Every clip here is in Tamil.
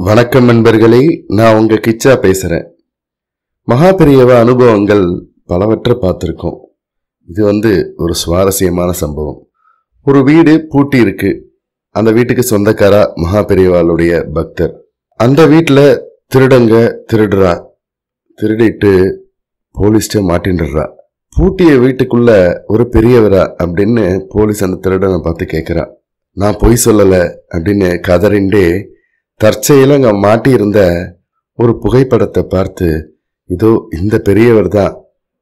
வணக்கம் நண்பர்களே நான் உங்க கிச்சா பேசுறேன் மகா பெரியவ அனுபவங்கள் பலவற்றை பார்த்துருக்கோம் இது வந்து ஒரு சுவாரஸ்யமான சம்பவம் ஒரு வீடு பூட்டி இருக்கு அந்த வீட்டுக்கு சொந்தக்காரா மகா பெரியவாளுடைய பக்தர் அந்த வீட்டில் திருடங்க திருடுறா திருடிட்டு போலீஸ்ட மாட்டின்டுறா பூட்டிய வீட்டுக்குள்ள ஒரு பெரியவரா அப்படின்னு போலீஸ் அந்த திருடனை பார்த்து கேட்குறா நான் பொய் சொல்லலை அப்படின்னு கதறிண்டே தற்செயல அங்க மாட்டியிருந்த ஒரு புகைப்படத்தை பார்த்து இதோ இந்த பெரியவர் தான்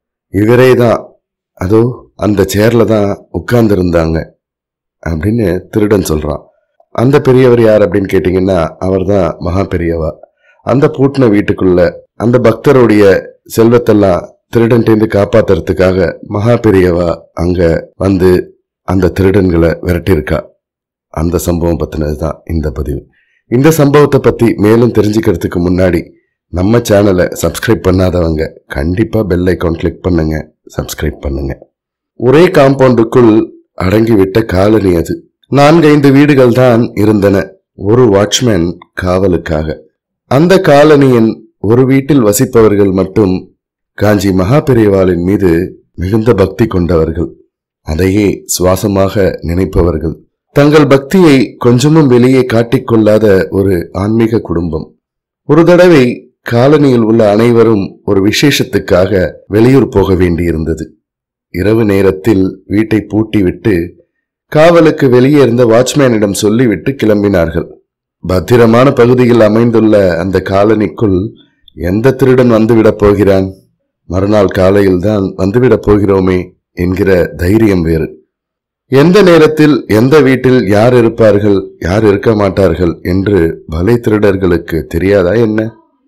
இவரே தான் அதோ அந்த சேர்ல தான் உட்கார்ந்து இருந்தாங்க அப்படின்னு திருடன் சொல்றான் அந்த பெரியவர் யார் அப்படின்னு கேட்டிங்கன்னா அவர் தான் மகா பெரியவா அந்த பூட்டின வீட்டுக்குள்ள அந்த பக்தருடைய செல்வத்தெல்லாம் திருடன்டேந்து காப்பாத்துறதுக்காக மகா பெரியவா அங்க வந்து அந்த திருடன்களை விரட்டியிருக்கா அந்த சம்பவம் பத்தினது தான் இந்த பதிவு இந்த சம்பவத்தை பத்தி மேலும் தெரிஞ்சுக்கிறதுக்கு முன்னாடி நம்ம சேனலை சப்ஸ்கிரைப் பண்ணாதவங்க கண்டிப்பா பெல் ஐக்கான் கிளிக் பண்ணுங்க சப்ஸ்கிரைப் பண்ணுங்க ஒரே காம்பவுண்டுக்குள் அடங்கிவிட்ட காலனி அது நான்கைந்து வீடுகள் தான் இருந்தன ஒரு வாட்ச்மேன் காவலுக்காக அந்த காலனியின் ஒரு வீட்டில் வசிப்பவர்கள் மட்டும் காஞ்சி மகாபெரிவாளின் மீது மிகுந்த பக்தி கொண்டவர்கள் அதையே சுவாசமாக நினைப்பவர்கள் தங்கள் பக்தியை கொஞ்சமும் வெளியே காட்டிக்கொள்ளாத ஒரு ஆன்மீக குடும்பம் ஒரு தடவை காலனியில் உள்ள அனைவரும் ஒரு விசேஷத்துக்காக வெளியூர் போக வேண்டியிருந்தது இரவு நேரத்தில் வீட்டை பூட்டிவிட்டு காவலுக்கு வெளியே இருந்த வாட்ச்மேனிடம் சொல்லிவிட்டு கிளம்பினார்கள் பத்திரமான பகுதியில் அமைந்துள்ள அந்த காலனிக்குள் எந்த திருடன் வந்துவிடப் போகிறான் மறுநாள் காலையில்தான் வந்துவிடப் போகிறோமே என்கிற தைரியம் வேறு எந்த நேரத்தில் எந்த வீட்டில் யார் இருப்பார்கள் யார் இருக்க மாட்டார்கள் என்று வலை திருடர்களுக்கு தெரியாதா என்ன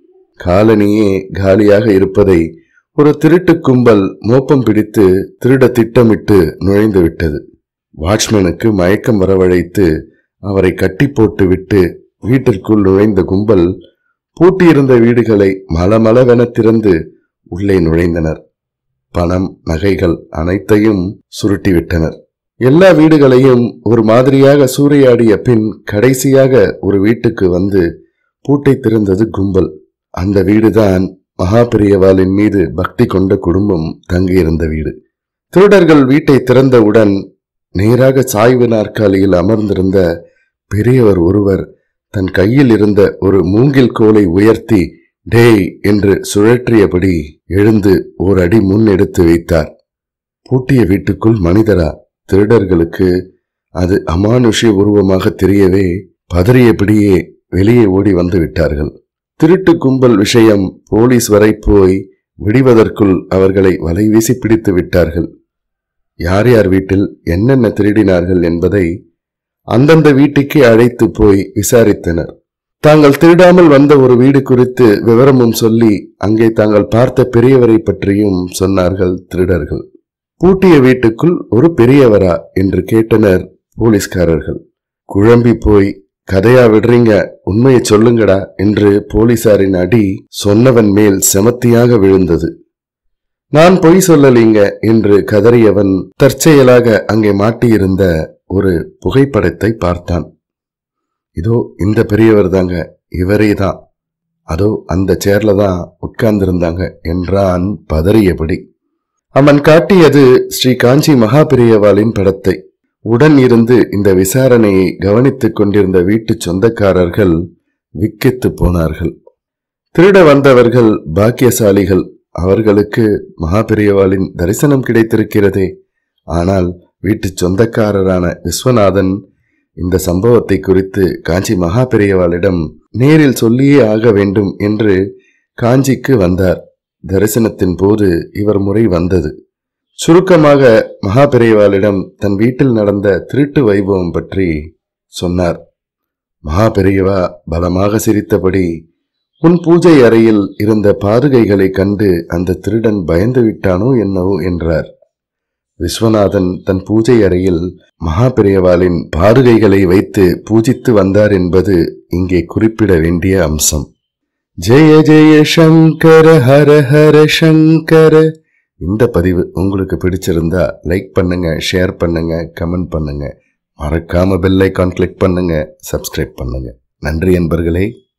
காலனியே காலியாக இருப்பதை ஒரு திருட்டு கும்பல் மோப்பம் பிடித்து திருட திட்டமிட்டு நுழைந்து விட்டது வாட்ச்மேனுக்கு மயக்கம் வரவழைத்து அவரை கட்டி போட்டு விட்டு வீட்டிற்குள் நுழைந்த கும்பல் பூட்டியிருந்த வீடுகளை மலமளவென திறந்து உள்ளே நுழைந்தனர் பணம் நகைகள் அனைத்தையும் சுருட்டிவிட்டனர் எல்லா வீடுகளையும் ஒரு மாதிரியாக சூறையாடிய பின் கடைசியாக ஒரு வீட்டுக்கு வந்து பூட்டை திறந்தது கும்பல் அந்த வீடுதான் மகாபெரியவாளின் மீது பக்தி கொண்ட குடும்பம் தங்கியிருந்த வீடு திருடர்கள் வீட்டை திறந்தவுடன் நேராக சாய்வு நாற்காலியில் அமர்ந்திருந்த பெரியவர் ஒருவர் தன் கையில் இருந்த ஒரு மூங்கில் கோலை உயர்த்தி டேய் என்று சுழற்றியபடி எழுந்து ஓர் அடி முன் எடுத்து வைத்தார் பூட்டிய வீட்டுக்குள் மனிதரா திருடர்களுக்கு அது அமானுஷ்ய உருவமாக தெரியவே பதறியபடியே வெளியே ஓடி வந்து விட்டார்கள் திருட்டு கும்பல் விஷயம் போலீஸ் வரை போய் விடிவதற்குள் அவர்களை வலை வீசி பிடித்து விட்டார்கள் யார் யார் வீட்டில் என்னென்ன திருடினார்கள் என்பதை அந்தந்த வீட்டுக்கே அழைத்து போய் விசாரித்தனர் தாங்கள் திருடாமல் வந்த ஒரு வீடு குறித்து விவரமும் சொல்லி அங்கே தாங்கள் பார்த்த பெரியவரை பற்றியும் சொன்னார்கள் திருடர்கள் பூட்டிய வீட்டுக்குள் ஒரு பெரியவரா என்று கேட்டனர் போலீஸ்காரர்கள் குழம்பி போய் கதையா விடுறீங்க உண்மையை சொல்லுங்கடா என்று போலீசாரின் அடி சொன்னவன் மேல் செமத்தியாக விழுந்தது நான் பொய் சொல்லலீங்க என்று கதறியவன் தற்செயலாக அங்கே மாட்டியிருந்த ஒரு புகைப்படத்தை பார்த்தான் இதோ இந்த பெரியவர் தாங்க இவரே தான் அதோ அந்த சேர்ல தான் உட்கார்ந்திருந்தாங்க என்றான் பதறியபடி அவன் காட்டியது ஸ்ரீ காஞ்சி மகாபெரியவாளின் படத்தை உடன் இருந்து இந்த விசாரணையை கவனித்துக் கொண்டிருந்த வீட்டு சொந்தக்காரர்கள் விக்கித்து போனார்கள் திருட வந்தவர்கள் பாக்கியசாலிகள் அவர்களுக்கு மகாபெரியவாளின் தரிசனம் கிடைத்திருக்கிறதே ஆனால் வீட்டு சொந்தக்காரரான விஸ்வநாதன் இந்த சம்பவத்தை குறித்து காஞ்சி மகாபெரியவாளிடம் நேரில் சொல்லியே ஆக வேண்டும் என்று காஞ்சிக்கு வந்தார் தரிசனத்தின் போது இவர் முறை வந்தது சுருக்கமாக மகாபெரியவாளிடம் தன் வீட்டில் நடந்த திருட்டு வைபவம் பற்றி சொன்னார் மகாபெரியவா பலமாக சிரித்தபடி உன் பூஜை அறையில் இருந்த பாதுகைகளை கண்டு அந்த திருடன் பயந்து விட்டானோ என்னவோ என்றார் விஸ்வநாதன் தன் பூஜை அறையில் மகாபெரியவாளின் பாதுகைகளை வைத்து பூஜித்து வந்தார் என்பது இங்கே குறிப்பிட வேண்டிய அம்சம் ஜெய ஜெய சங்கர ஹர ஹர சங்கர இந்த பதிவு உங்களுக்கு பிடிச்சிருந்தா லைக் பண்ணுங்க ஷேர் பண்ணுங்க கமெண்ட் பண்ணுங்க மறக்காம பெல் ஐக்கான் கிளிக் பண்ணுங்க சப்ஸ்கிரைப் பண்ணுங்க நன்றி என்பர்களே